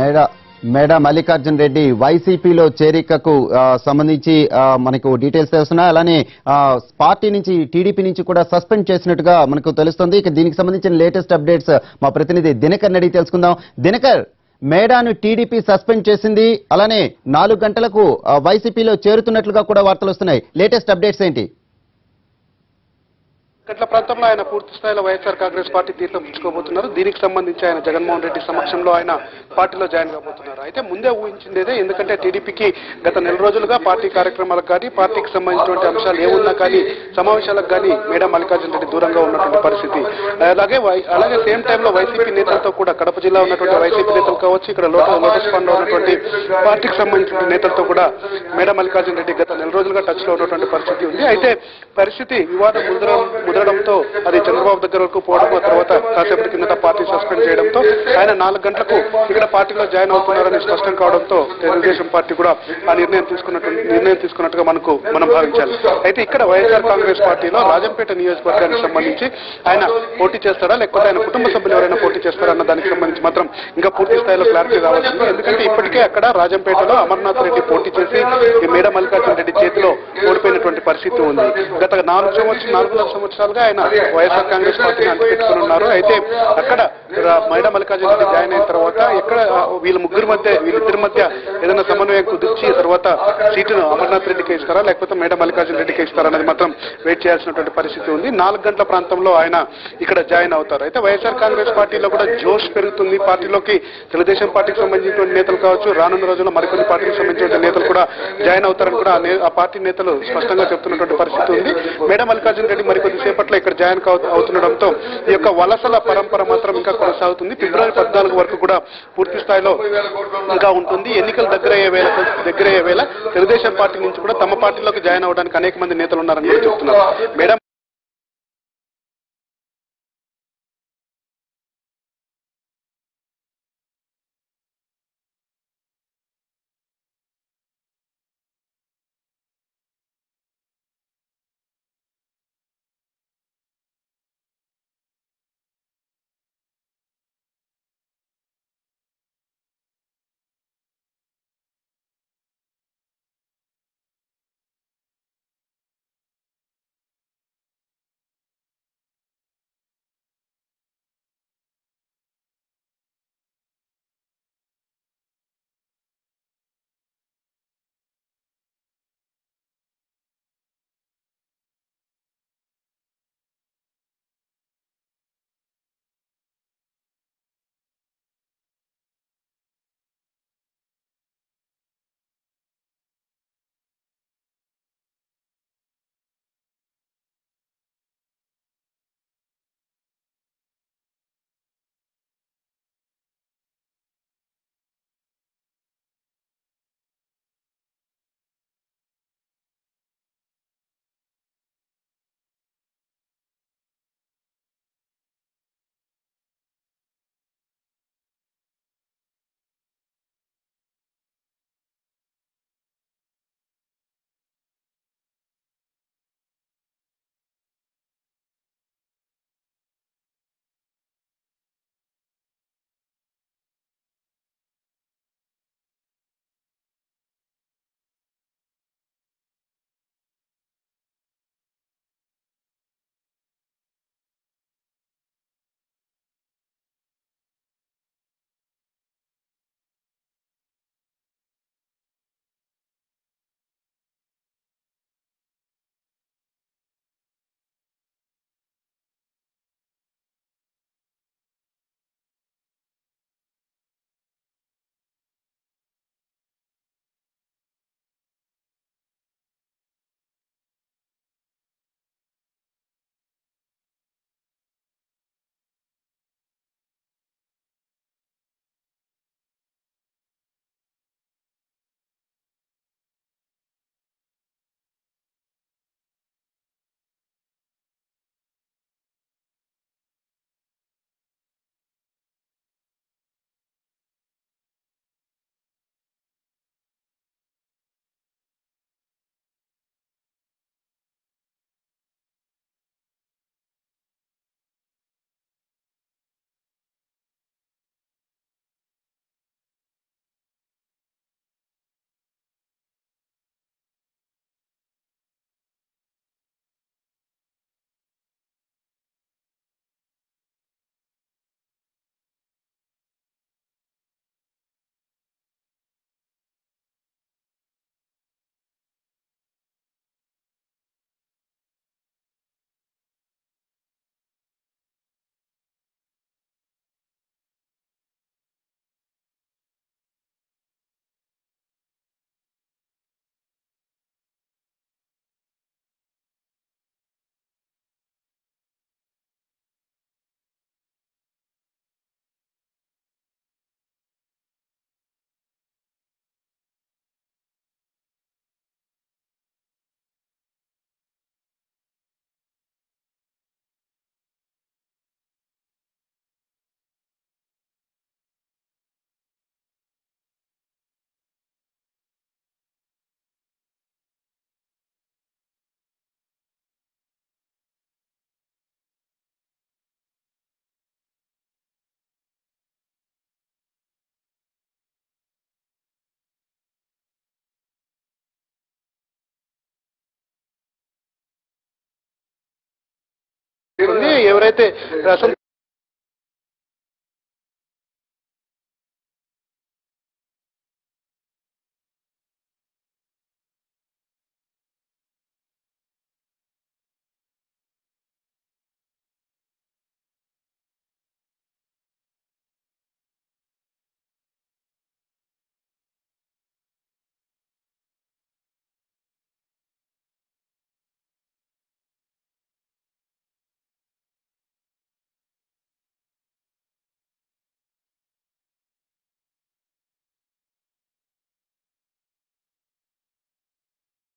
మేడ మేడ మల్లికార్జున్ రెడ్డి వైసీపీలో చేరికకు ఆ, సంబంధించి ఆ, మనకు డీటెయిల్స్ తెలుస్తున్నాయి అలానే ఆ, పార్టీ నుంచి టీడీపీ నుంచి కూడా సస్పెండ్ చేసినట్టుగా మనకు తెలుస్తుంది ఇక దీనికి సంబంధించిన లేటెస్ట్ అప్డేట్స్ మా ప్రతినిధి దినకర్ అడిగి తెలుసుకుందాం దినకర్ మేడాను టీడీపీ సస్పెండ్ చేసింది అలానే నాలుగు గంటలకు ఆ, వైసీపీలో చేరుతున్నట్లుగా కూడా వార్తలు వస్తున్నాయి లేటెస్ట్ అప్డేట్స్ ఏంటి గట్ల ప్రాంతంలో ఆయన పూర్తి స్థాయిలో వైఎస్ఆర్ కాంగ్రెస్ పార్టీ తీర్థం పుచ్చుకోబోతున్నారు దీనికి సంబంధించి ఆయన జగన్మోహన్ రెడ్డి సమక్షంలో ఆయన పార్టీలో జాయిన్ కాబోతున్నారు అయితే ముందే ఊహించిందేదే ఎందుకంటే టీడీపీకి గత నెల రోజులుగా పార్టీ కార్యక్రమాలకు కానీ పార్టీకి సంబంధించినటువంటి అంశాలు ఏమున్నా కానీ సమావేశాలకు కానీ మేడం మల్లికార్జున రెడ్డి దూరంగా ఉన్నటువంటి పరిస్థితి అలాగే వై- అలాగే సేమ్ టైంలో వైసీపీ నేతలతో కూడా కడప జిల్లా ఉన్నటువంటి వైసీపీ నేతలు కావచ్చు ఇక్కడ లోటస్ లోటస్ ఫండ్ లో ఉన్నటువంటి పార్టీకి సంబంధించిన నేతలతో కూడా మేడం మల్లికార్జున రెడ్డి గత నెల రోజులుగా టచ్ లో ఉన్నటువంటి పరిస్థితి ఉంది అయితే పరిస్థితి వివాదం ముదరం ముదరడంతో అది చంద్రబాబు దగ్గర వరకు పోవడం ఆ తర్వాత కాసేపటి కిందట పార్టీ సస్పెండ్ చేయడంతో ఆయన నాలుగు గంటలకు ఇక్కడ పార్టీలో జాయిన్ అవుతున్నారని స్పష్టం కావడంతో తెలుగుదేశం పార్టీ కూడా ఆ నిర్ణయం తీసుకున్నట్టు నిర్ణయం తీసుకున్నట్టుగా మనకు మనం భావించాలి అయితే ఇక్కడ వైఎస్ఆర్ కాంగ్రెస్ పార్టీలో రాజంపేట నియోజకవర్గానికి సంబంధించి ఆయన పోటీ చేస్తాడా లేకపోతే ఆయన కుటుంబ సభ్యులు ఎవరైనా పోటీ చేస్తారా అన్న దానికి సంబంధించి మాత్రం ఇంకా పూర్తి స్థాయిలో క్లారిటీ రావాల్సింది ఎందుకంటే ఇప్పటికే అక్కడ రాజంపేటలో అమర్నాథ్ రెడ్డి పోటీ చేసి ఈ మేడ మల్లికార్జున రెడ్డి చేతిలో ఓడిపోయినటువంటి పరిస్థితి ఉంది గత నాలుగు సంవత్సరాలు నాలుగున్నర సంవత్సరాలుగా ఆయన వైఎస్ఆర్ కాంగ్రెస్ పార్టీని అంటిపెట్టుకుని ఉన్నారు అయితే అక్కడ రా- మైడా మల్లికార్జున రెడ్డి జాయిన్ అయిన తర్వాత ఎక్కడ ఆ, వీళ్ళ ముగ్గురు మధ్య వీళ్ళిద్దరి మధ్య ఏదైనా సమన్వయం కుదిర్చి తర్వాత సీటును అమర్నాథ్ రెడ్డికి ఇస్తారా లేకపోతే మేడ మల్లికార్జున రెడ్డికి ఇస్తారా అనేది మాత్రం వెయిట్ చేయాల్సినటువంటి పరిస్థితి ఉంది నాలుగు గంటల ప్రాంతంలో ఆయన ఇక్కడ జాయిన్ అవుతారు అయితే వైఎస్ఆర్ కాంగ్రెస్ పార్టీలో కూడా జోష్ పెరుగుతుంది పార్టీలోకి తెలుగుదేశం పార్టీకి సంబంధించినటువంటి నేతలు కావచ్చు రానున్న రోజుల్లో మరికొన్ని పార్టీకి సంబంధించిన నేతలు కూడా జాయిన్ అవుతారని కూడా ఆ నే- ఆ పార్టీ నేతలు స్పష్టంగా చెప్తున్నటువంటి పరిస్థితి ఉంది మేడ మల్లికార్జున రెడ్డి మరికొద్ది సేపట్లో ఇక్కడ జాయిన్ కావు- అవుతుండడంతో ఈ యొక్క వలసల పరంపర మాత్రం ఇంకా కొనసాగుతుంది ఫిబ్రవరి పద్నాలుగు వరకు కూడా పూర్తి స్థాయిలో ఇంకా ఉంటుంది ఎన్నికలు దగ్గరయ్యే వేళ దగ్గరయ్యే వేళ తెలుగుదేశం పార్టీ నుంచి కూడా తమ పార్టీలోకి జాయిన్ అవ్వడానికి అనేక మంది నేతలు ఉన్నారని కూడా చెప్తున్నారు మేడం ఉంది. ఎవరైతే అసంతృప్తి